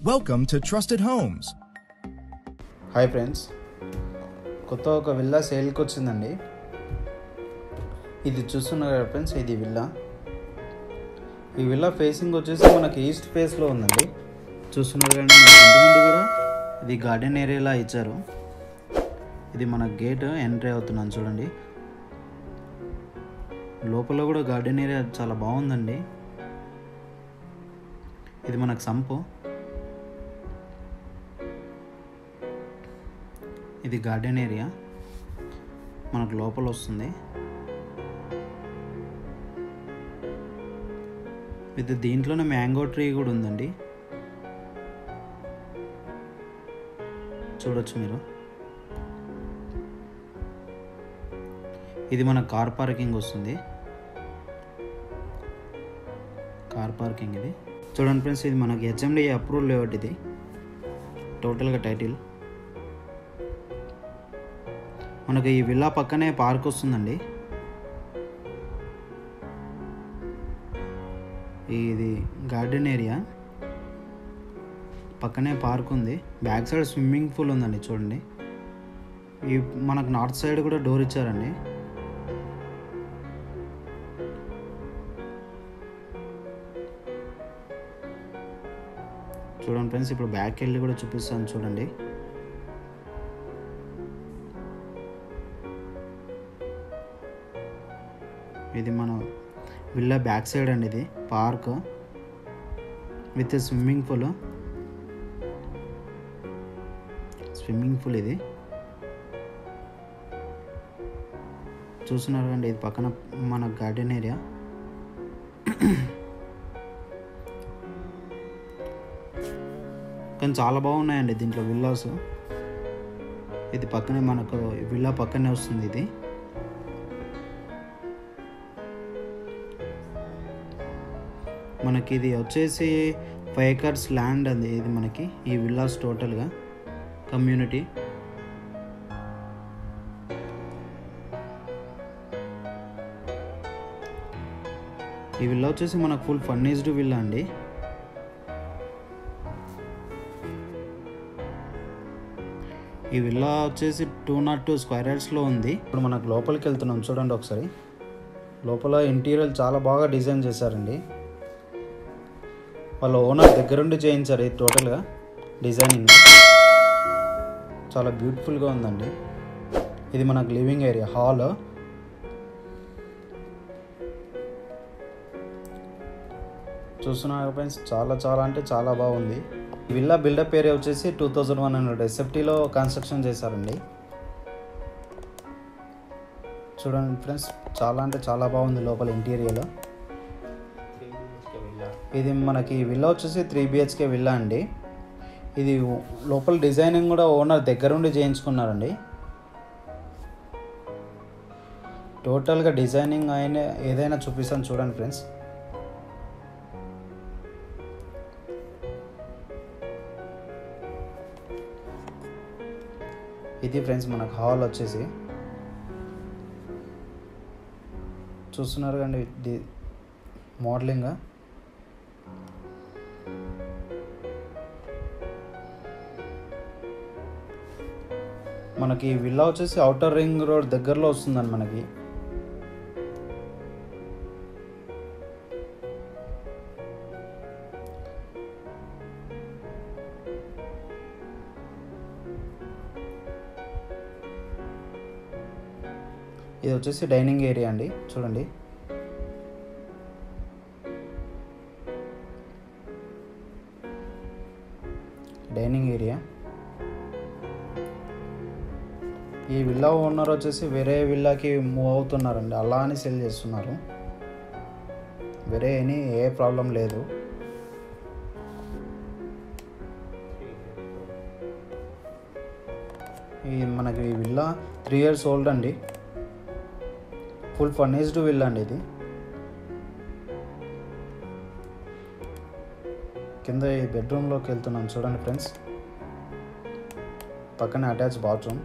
Welcome to Trusted Homes. Hi friends కొత్త ఒక villa సేల్కి వచ్చిందండి ఇది చూస్తున్నారు కదా ఫ్రెండ్స్ ఇది విల్లా ఈ విల్లా ఫేసింగ్ వచ్చేసి మనకి ఈస్ట్ ఫేస్లో ఉందండి చూస్తున్నారు కానీ మన ఇంటి ముందు కూడా ఇది గార్డెన్ ఏరియాలా ఇచ్చారు ఇది మన గేట్ ఎంట్రీ అవుతున్నాను చూడండి లోపల కూడా గార్డెన్ ఏరియా చాలా బాగుందండి ఇది మనకు సంపు ఇది గార్డెన్ ఏరియా మనకు లోపల వస్తుంది విత్ దీంట్లోనే మ్యాంగో ట్రీ కూడా ఉందండి చూడొచ్చు మీరు ఇది మన కార్ పార్కింగ్ వస్తుంది కార్ పార్కింగ్ ఇది చూడండి ఫ్రెండ్స్ ఇది మనకి హెచ్ఎండి అప్రూవల్ లేవట్ ఇది టోటల్గా టైటిల్ మనకు ఈ విల్లా పక్కనే పార్క్ వస్తుందండి ఇది గార్డెన్ ఏరియా పక్కనే పార్క్ ఉంది బ్యాక్ సైడ్ స్విమ్మింగ్ పూల్ ఉందండి చూడండి ఈ మనకు నార్త్ సైడ్ కూడా డోర్ ఇచ్చారండి చూడండి ఫ్రెండ్స్ ఇప్పుడు బ్యాక్ వెళ్ళి కూడా చూపిస్తాను చూడండి ఇది మన విల్లా బ్యాక్ సైడ్ అండి ఇది park with swimming pool swimming pool ఇది చూస్తున్నారు కండి ఇది పక్కన మన గార్డెన్ ఏరియా కానీ చాలా బాగున్నాయండి దీంట్లో విల్లాస్ ఇది పక్కనే మనకు విల్లా పక్కనే వస్తుంది ఇది మనకి ఇది వచ్చేసి ఫైవ్ ఎకర్స్ ల్యాండ్ అది ఇది మనకి ఈ విల్లాస్ టోటల్గా కమ్యూనిటీ ఈ విల్లా వచ్చేసి మనకు ఫుల్ ఫర్నిష్డ్ విల్లా అండి ఈ విల్లా వచ్చేసి టూ నాట్ టూ స్క్వేర్ యార్డ్స్లో ఉంది ఇప్పుడు మనకు లోపలికి వెళ్తున్నాం చూడండి ఒకసారి లోపల ఇంటీరియర్ చాలా బాగా డిజైన్ చేశారండి వాళ్ళ ఓనర్ దగ్గరుండి చేయించారు ఇది టోటల్గా డిజైనింగ్ చాలా బ్యూటిఫుల్గా ఉందండి ఇది మనకు లివింగ్ ఏరియా హాల్ చూస్తున్నారు ఫ్రెండ్స్ చాలా చాలా అంటే చాలా బాగుంది ఈ విల్లా బిల్డప్ ఏరియా వచ్చేసి టూ థౌజండ్ వన్ హండ్రెడ్ ఎస్ఎఫ్టీలో కన్స్ట్రక్షన్ చేశారండి చూడండి ఫ్రెండ్స్ చాలా అంటే చాలా బాగుంది లోపల ఇంటీరియర్లో ఇది మనకి విల్లా వచ్చేసి త్రీ బిహెచ్కే విల్లా అండి ఇది లోపల డిజైనింగ్ కూడా ఓనర్ దగ్గరుండి చేయించుకున్నారండి టోటల్గా డిజైనింగ్ అయిన ఏదైనా చూపిస్తాను చూడండి ఫ్రెండ్స్ ఇది ఫ్రెండ్స్ మనకు హాల్ వచ్చేసి చూస్తున్నారు కండి ది మోడలింగ్ మనకి విల్లా వచ్చేసి అవుటర్ రింగ్ రోడ్ దగ్గరలో వస్తుందండి మనకి ఇది వచ్చేసి డైనింగ్ ఏరియా అండి చూడండి డైనింగ్ ఏరియా ఈ విల్లా ఓనర్ వచ్చేసి వేరే విల్లాకి మూవ్ అవుతున్నారండి అలా అని సెల్ చేస్తున్నారు వేరే ఎనీ ఏ ప్రాబ్లం లేదు ఈ మనకి ఈ విల్లా త్రీ ఇయర్స్ ఓల్డ్ అండి ఫుల్ ఫర్నిష్డ్ విల్లా అండి ఇది కింద ఈ బెడ్రూమ్లోకి వెళ్తున్నాం చూడండి ఫ్రెండ్స్ పక్కనే అటాచ్ బాత్రూమ్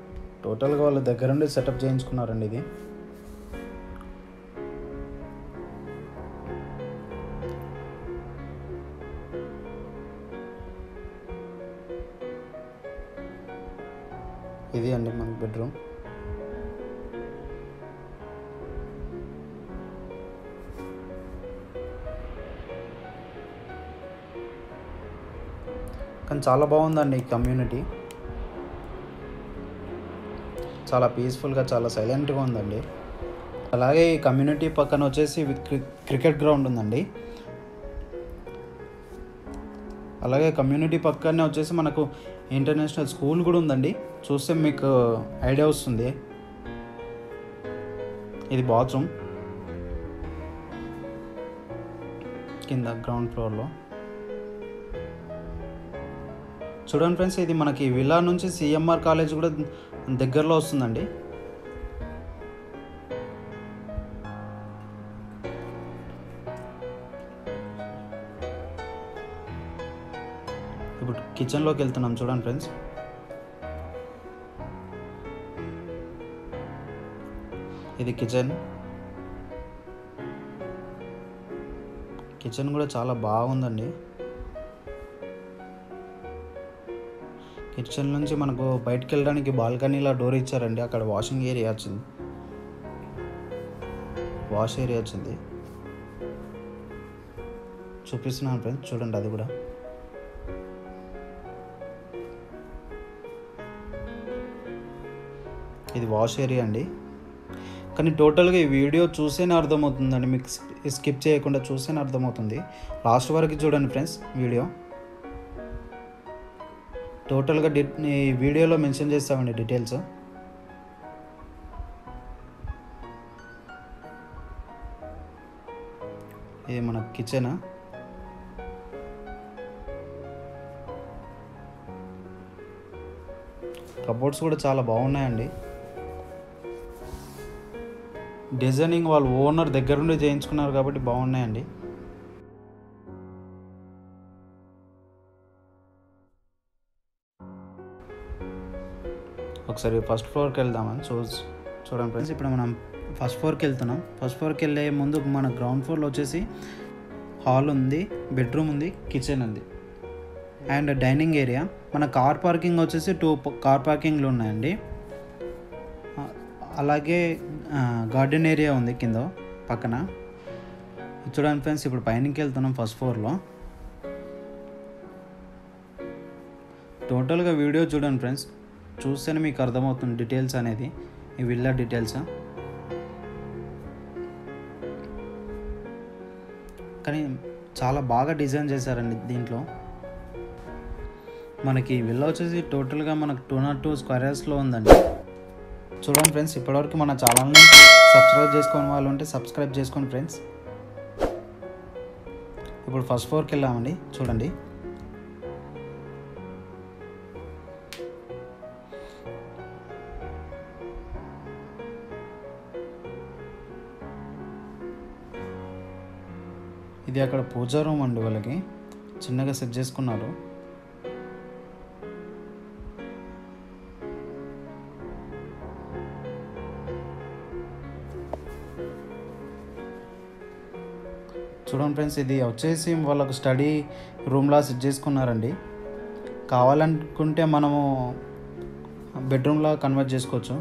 టోటల్గా వాళ్ళ దగ్గరుండి సెటప్ చేయించుకున్నారండి ఇది ఇది అండి మన బెడ్రూమ్ కానీ చాలా బాగుందండి ఈ కమ్యూనిటీ చాలా పీస్ఫుల్గా చాలా సైలెంట్గా ఉందండి అలాగే ఈ కమ్యూనిటీ పక్కన వచ్చేసి క్రి- క్రికెట్ గ్రౌండ్ ఉందండి అలాగే కమ్యూనిటీ పక్కనే వచ్చేసి మనకు ఇంటర్నేషనల్ స్కూల్ కూడా ఉందండి చూస్తే మీకు ఐడియా వస్తుంది ఇది బాత్రూమ్ కింద గ్రౌండ్ ఫ్లోర్లో చూడండి ఫ్రెండ్స్ ఇది మనకి విలా నుంచి సిఎంఆర్ కాలేజ్ కూడా దగ్గరలో వస్తుందండి ఇప్పుడు కిచెన్లోకి వెళ్తున్నాం చూడండి ఫ్రెండ్స్ ఇది కిచెన్ కిచెన్ కూడా చాలా బాగుందండి కిచెన్ నుంచి మనకు బయటకు వెళ్ళడానికి బాల్కనీలో డోర్ ఇచ్చారండి అక్కడ వాషింగ్ ఏరియా వచ్చింది వాష్ ఏరియా వచ్చింది చూపిస్తున్నాను ఫ్రెండ్స్ చూడండి అది కూడా ఇది వాష్ ఏరియా అండి కానీ టోటల్గా ఈ వీడియో చూసేనే అర్థమవుతుందండి మీకు స్కిప్ చేయకుండా చూసేనే అర్థమవుతుంది లాస్ట్ వరకు చూడండి ఫ్రెండ్స్ వీడియో టోటల్గా డి ఈ వీడియోలో మెన్షన్ చేస్తామండి డీటెయిల్స్ ఇది మన కిచెన్ కబోర్డ్స్ కూడా చాలా బాగున్నాయండి డిజైనింగ్ వాళ్ళు ఓనర్ దగ్గరుండి చేయించుకున్నారు కాబట్టి బాగున్నాయండి ఒకసారి ఫస్ట్ ఫ్లోర్కి వెళ్దామని చూ చూడండి ఫ్రెండ్స్ ఇప్పుడు మనం ఫస్ట్ ఫ్లోర్కి వెళ్తున్నాం ఫస్ట్ ఫ్లోర్కి వెళ్ళే ముందు మన గ్రౌండ్ ఫ్లోర్లో వచ్చేసి హాల్ ఉంది బెడ్రూమ్ ఉంది కిచెన్ ఉంది అండ్ డైనింగ్ ఏరియా మన కార్ పార్కింగ్ వచ్చేసి టూ కార్ పార్కింగ్లు ఉన్నాయండి ఆ, అలాగే గార్డెన్ ఏరియా ఉంది కింద పక్కన చూడండి ఫ్రెండ్స్ ఇప్పుడు పైనకి వెళ్తున్నాం ఫస్ట్ ఫ్లోర్లో టోటల్గా వీడియో చూడండి ఫ్రెండ్స్ చూస్తేనే మీకు అర్థమవుతుంది డీటెయిల్స్ అనేది ఈ విల్లా డీటెయిల్స్ కానీ చాలా బాగా డిజైన్ చేశారండి దీంట్లో మనకి విల్లా వచ్చేసి టోటల్గా మనకు టూ నాట్ టూ స్క్వేర్ యార్స్లో ఉందండి చూడండి ఫ్రెండ్స్ ఇప్పటివరకు మన ఛానల్ని సబ్స్క్రైబ్ చేసుకొని వాళ్ళు ఉంటే సబ్స్క్రైబ్ చేసుకోండి ఫ్రెండ్స్ ఇప్పుడు ఫస్ట్ ఫ్లోర్కి వెళ్ళామండి చూడండి ఇది అక్కడ పూజా రూమ్ అండి వాళ్ళకి చిన్నగా సెట్ చేసుకున్నారు చూడండి ఫ్రెండ్స్ ఇది వచ్చేసి వాళ్ళకు స్టడీ రూమ్లా సెట్ చేసుకున్నారండి కావాలనుకుంటే మనము బెడ్రూమ్లా కన్వర్ట్ చేసుకోవచ్చు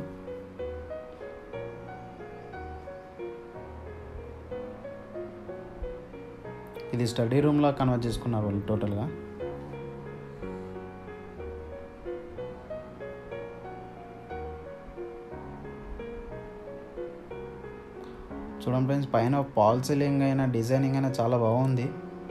ఇది స్టడీ రూమ్లా కన్వర్ట్ చేసుకున్నారు వాళ్ళు టోటల్గా చూడండి ఫ్రెండ్స్ పైన పాల్ సీలింగ్ అయినా డిజైనింగ్ అయినా చాలా బాగుంది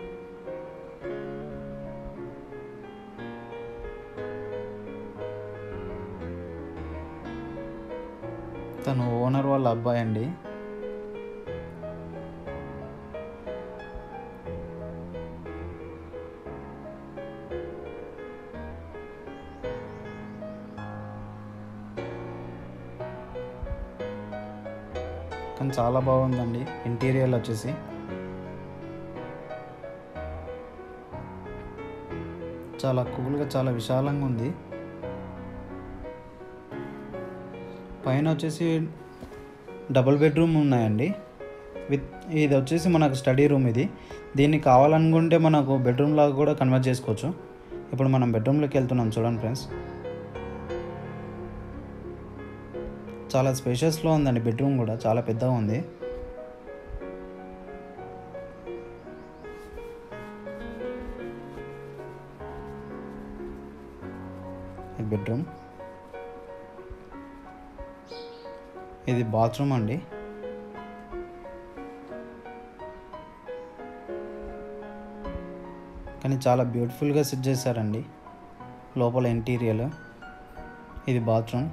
తను ఓనర్ వాళ్ళ అబ్బాయి అండి కానీ చాలా బాగుందండి ఇంటీరియర్ వచ్చేసి చాలా కూల్గా చాలా విశాలంగా ఉంది పైన వచ్చేసి డబుల్ బెడ్రూమ్ ఉన్నాయండి విత్ ఇది వచ్చేసి మనకు స్టడీ రూమ్ ఇది దీన్ని కావాలనుకుంటే మనకు బెడ్రూమ్ లాగా కూడా కన్వర్ట్ చేసుకోవచ్చు ఇప్పుడు మనం బెడ్రూమ్లోకి వెళ్తున్నాం చూడండి ఫ్రెండ్స్ చాలా స్పేషియస్లో ఉందండి బెడ్రూమ్ కూడా చాలా పెద్దగా ఉంది ఇది బెడ్రూమ్ ఇది బాత్రూమ్ అండి కానీ చాలా బ్యూటిఫుల్గా సెట్ చేశారండి లోపల ఇంటీరియర్ ఇది బాత్రూమ్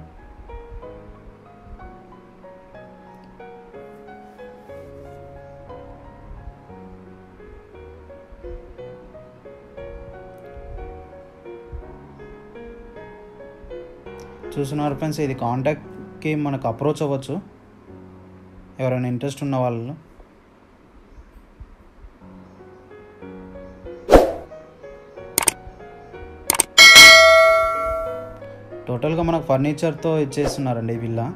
చూస్తున్నారు ఫ్రెండ్స్ ఇది కాంటాక్ట్కి మనకు అప్రోచ్ అవ్వచ్చు ఎవరైనా ఇంట్రెస్ట్ ఉన్న వాళ్ళు టోటల్గా మనకు ఫర్నిచర్తో ఇచ్చేస్తున్నారండి ఈ విల్లా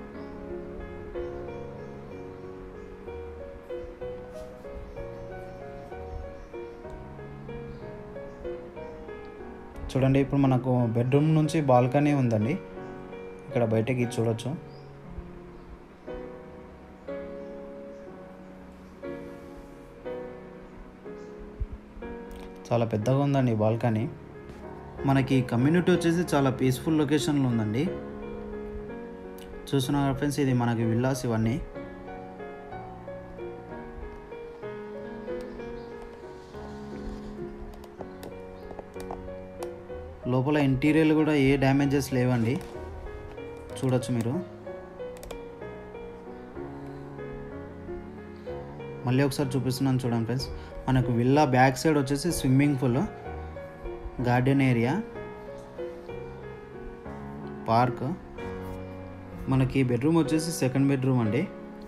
చూడండి ఇప్పుడు మనకు బెడ్రూమ్ నుంచి బాల్కనీ ఉందండి ఇక్కడ బయటకి చూడొచ్చు చాలా పెద్దగా ఉందండి బాల్కనీ మనకి కమ్యూనిటీ వచ్చేసి చాలా పీస్ఫుల్ లొకేషన్లో ఉందండి చూస్తున్నారు ఫ్రెండ్స్ ఇది మనకి విల్లాస్ ఇవన్నీ లోపల ఇంటీరియర్ కూడా ఏ డ్యామేజెస్ లేవండి చూడొచ్చు మీరు మళ్ళీ ఒకసారి చూపిస్తున్నాను చూడండి ఫ్రెండ్స్ మనకు విల్లా బ్యాక్ సైడ్ వచ్చేసి swimming pool garden area park మనకి బెడ్రూమ్ వచ్చేసి సెకండ్ బెడ్రూమ్ అండి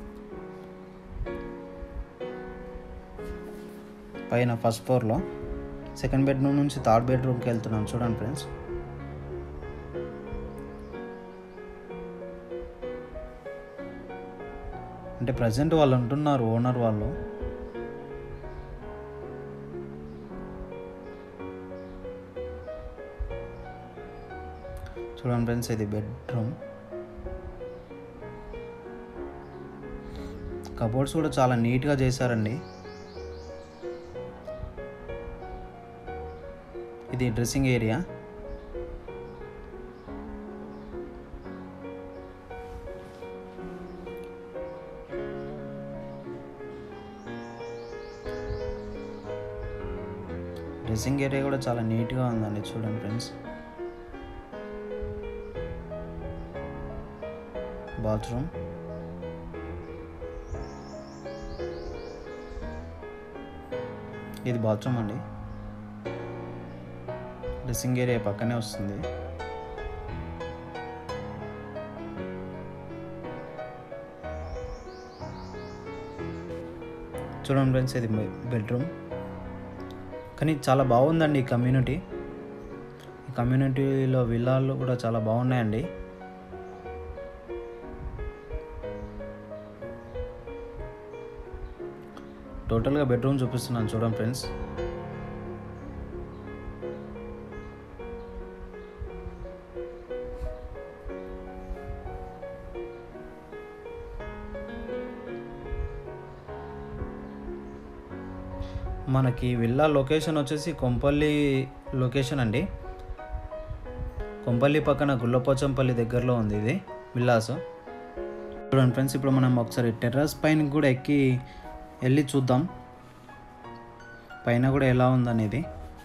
పైన ఫస్ట్ ఫ్లోర్లో సెకండ్ బెడ్రూమ్ నుంచి థర్డ్ బెడ్రూమ్కి వెళ్తున్నాం చూడండి ఫ్రెండ్స్ అంటే ప్రజెంట్ వాళ్ళు ఉంటున్నారు ఓనర్ వాళ్ళు చూడండి ఫ్రెండ్స్ ఇది బెడ్రూమ్ కబోర్డ్స్ కూడా చాలా నీట్గా చేశారండి ఇది డ్రెస్సింగ్ ఏరియా డ్రెస్సింగ్ ఏరియా కూడా చాలా నీట్గా ఉందండి చూడండి ఫ్రెండ్స్ బాత్రూమ్ ఇది బాత్రూమ్ అండి డ్రెస్సింగ్ ఏరియా పక్కనే వస్తుంది చూడండి ఫ్రెండ్స్ ఇది బెడ్రూమ్ కానీ చాలా బాగుందండి ఈ కమ్యూనిటీ ఈ కమ్యూనిటీలో విల్లాలు కూడా చాలా బాగున్నాయండి టోటల్గా బెడ్రూమ్ చూపిస్తున్నాను చూడండి ఫ్రెండ్స్ మనకి విల్లా లొకేషన్ వచ్చేసి కొంపల్లి లొకేషన్ అండి కొంపల్లి పక్కన గుల్లపోచంపల్లి దగ్గరలో ఉంది ఇది విల్లాస్ చూడండి ఫ్రెండ్స్ ఇప్పుడు మనం ఒకసారి టెర్రస్ పైన కూడా ఎక్కి వెళ్ళి చూద్దాం పైన కూడా ఎలా ఉందనేది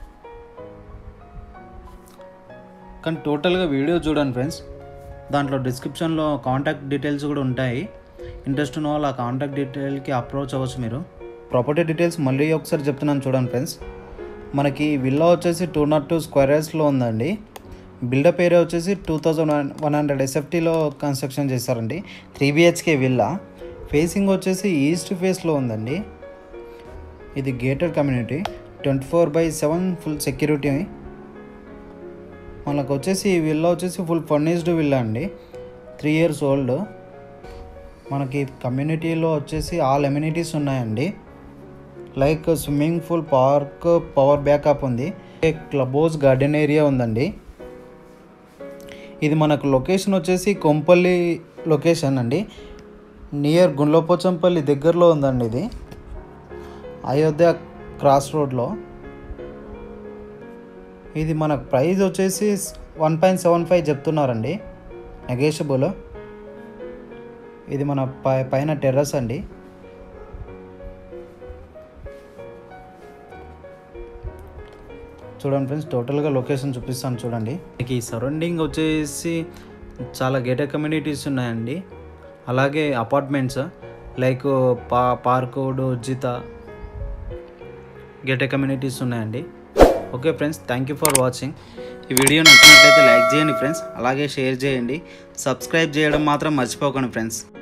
కానీ టోటల్గా వీడియో చూడండి ఫ్రెండ్స్ దాంట్లో డిస్క్రిప్షన్లో కాంటాక్ట్ డీటెయిల్స్ కూడా ఉంటాయి ఇంట్రెస్ట్ ఉన్న వాళ్ళు ఆ కాంటాక్ట్ డీటెయిల్కి అప్రోచ్ అవ్వచ్చు మీరు ప్రాపర్టీ డీటెయిల్స్ మళ్ళీ ఒకసారి చెప్తున్నాను చూడండి ఫ్రెండ్స్ మనకి విల్లా వచ్చేసి టూ నాట్ టూ స్క్వేర్ యార్డ్స్లో ఉందండి బిల్డప్ ఏరియా వచ్చేసి two thousand one one hundred ఎస్ఎఫ్టీలో కన్స్ట్రక్షన్ చేశారండి త్రీ బిహెచ్కే విల్లా ఫేసింగ్ వచ్చేసి ఈస్ట్ ఫేస్లో ఉందండి ఇది gated community twenty four by seven full security మనకు వచ్చేసి ఈ విల్లా వచ్చేసి ఫుల్ ఫర్నిష్డ్ విల్లా అండి త్రీ ఇయర్స్ ఓల్డ్ మనకి కమ్యూనిటీలో వచ్చేసి ఆల్ ఎమ్యూనిటీస్ ఉన్నాయండి like swimming pool park power backup ఉంది క్లబ్ హౌస్ గార్డెన్ ఏరియా ఉందండి ఇది మనకు లొకేషన్ వచ్చేసి కొంపల్లి లొకేషన్ అండి నియర్ గుండ్లపోచంపల్లి దగ్గరలో ఉందండి ఇది అయోధ్య క్రాస్ రోడ్లో ఇది మన ప్రైస్ వచ్చేసి వన్ పాయింట్ సెవెన్ ఫైవ్ చెప్తున్నారండి నెగేషబుల్ ఇది మన పై పైన టెర్రస్ అండి చూడండి ఫ్రెండ్స్ టోటల్గా లొకేషన్ చూపిస్తాను చూడండి మీకు ఈ సరౌండింగ్ వచ్చేసి చాలా గేటెడ్ కమ్యూనిటీస్ ఉన్నాయండి అలాగే అపార్ట్మెంట్స్ లైక్ పా పార్కోడ్ ఉజ్జిత గేటెడ్ కమ్యూనిటీస్ ఉన్నాయండి okay friends thank you for watching ఈ వీడియో నచ్చినట్లయితే లైక్ చేయండి ఫ్రెండ్స్ అలాగే షేర్ చేయండి సబ్స్క్రైబ్ చేయడం మాత్రం మర్చిపోకండి ఫ్రెండ్స్